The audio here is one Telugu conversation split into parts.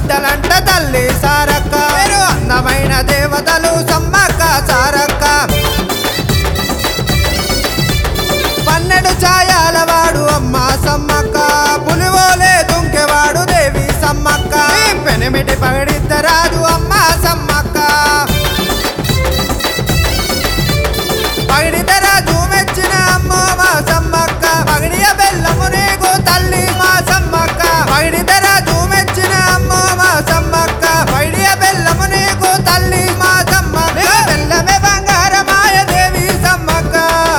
బిడ్డలంట తల్లి సారక్క మీరు అందమైన దేవతలు సమ్మక్క సారక్క పన్నెండు ఛాయాల వాడు అమ్మ సమ్మక్క పులివోలే దుంకెవాడు దేవి సమ్మక్క ఈ పెనిమిటి పగడిద్దరాదు అమ్మ సమ్మక్క పగిడితరాజు మెచ్చిన అమ్మో మా సమ్మక్క పగిడియ బెల్లము నీకు తల్లి మా సమ్మక్క పగిడితరాజు మెచ్చిన అమ్మో మా సమ్మక్క పగిడియ బెల్లము నీకు తల్లి మా సమ్మక్క బెల్లమే బంగారమాయ దేవి సమ్మక్క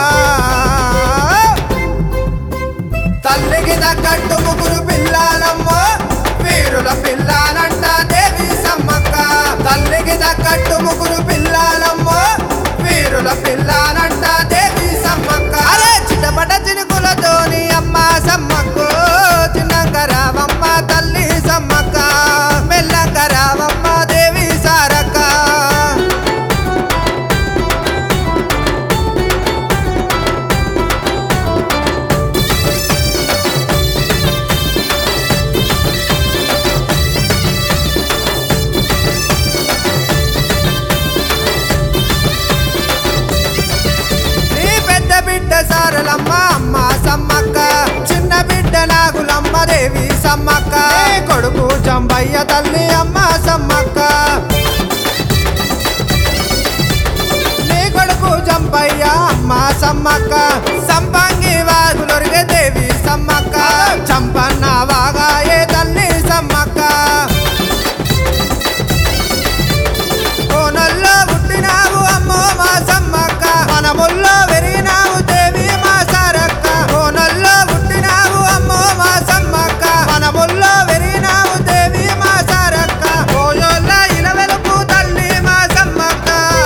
తల్లికి తగ్గట్టు ముగ్గురు పిల్లాలమ్మో వీరుల పిల్లాలంట దేవి సమ్మక్క తల్లికి తగ్గట్టు ముగ్గురు పిల్లాలమ్మో వీరుల పిల్లాలంట దేవి సమ్మక్క అరే చిటపట చినుకులతోని అమ్మ సమ్మక్కు చిన్నంగా రావమ్మ తల్లి సమ్మక్క మెల్లంగా రావమ్మ దేవి సారక్క నీ పెద్ద బిడ్డ సారలమ్మ అమ్మ సమ్మక్క చిన్న బిడ్డ నాగులమ్మ దేవి సమ్మక్క నీ కొడుకు జంబయ్య తల్లి అమ్మ సమ్మక్క నీ కొడుకు జంబయ్య అమ్మ సమ్మక్క సంపంగి వాగులొరిగే దేవి సమ్మక్క చంపన్న వాగాయే తల్లి సమ్మక్క కోనల్లో పుట్టినావు అమ్మో మా సమ్మక్క మనముల్లో పెరిగినావు దేవి మా సారక్క కోనల్లో పుట్టినావు అమ్మో మా సమ్మక్క మనముల్లో పెరిగినావు దేవి మా సారక్క కోయోల్ల ఇలవెలుపు తల్లి మా సమ్మక్క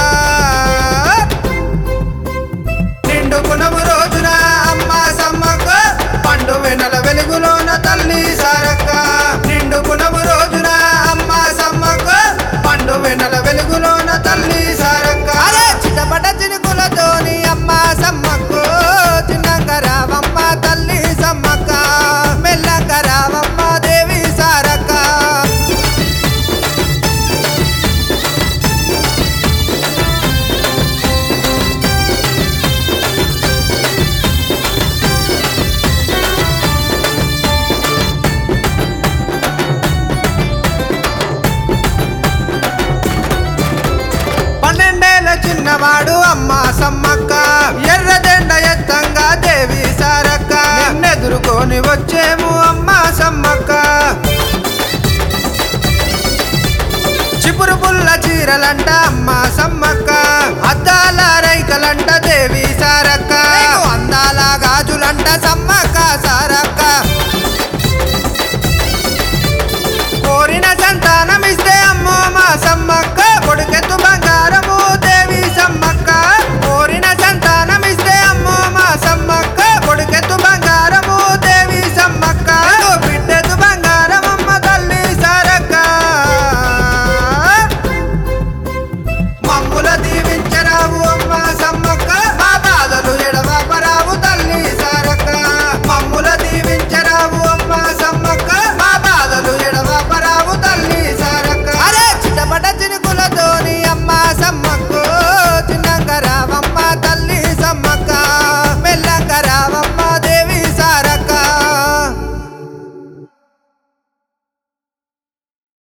నిండు గుణము రోజున అమ్మ సమ్మక్క పండు వెన్నెల వెలుగులోన తల్లి సారక్క నిండు గుణము రోజున అమ్మ సమ్మక్క పండు వెన్నెల వెలుగులోన తల్లి సారక్క అరే చిటపట చినుకులతోని అమ్మ సమ్మక్కు చిన్నంగా రావమ్మ తల్లి సమ్మక్క మెల్లంగా రావమ్మ దేవి సారక్క పన్నెండేళ్ల చిన్నవాడు అమ్మ సమ్మక్క ఎర్రదెండ ఎత్తంగా దేవి సారక్క నిన్నెదురుకొని వచ్చేము అమ్మ సమ్మక్క చిపురు పుల్ల చీరలంట అమ్మ సమ్మక్క అద్దాల రైకలంట దేవి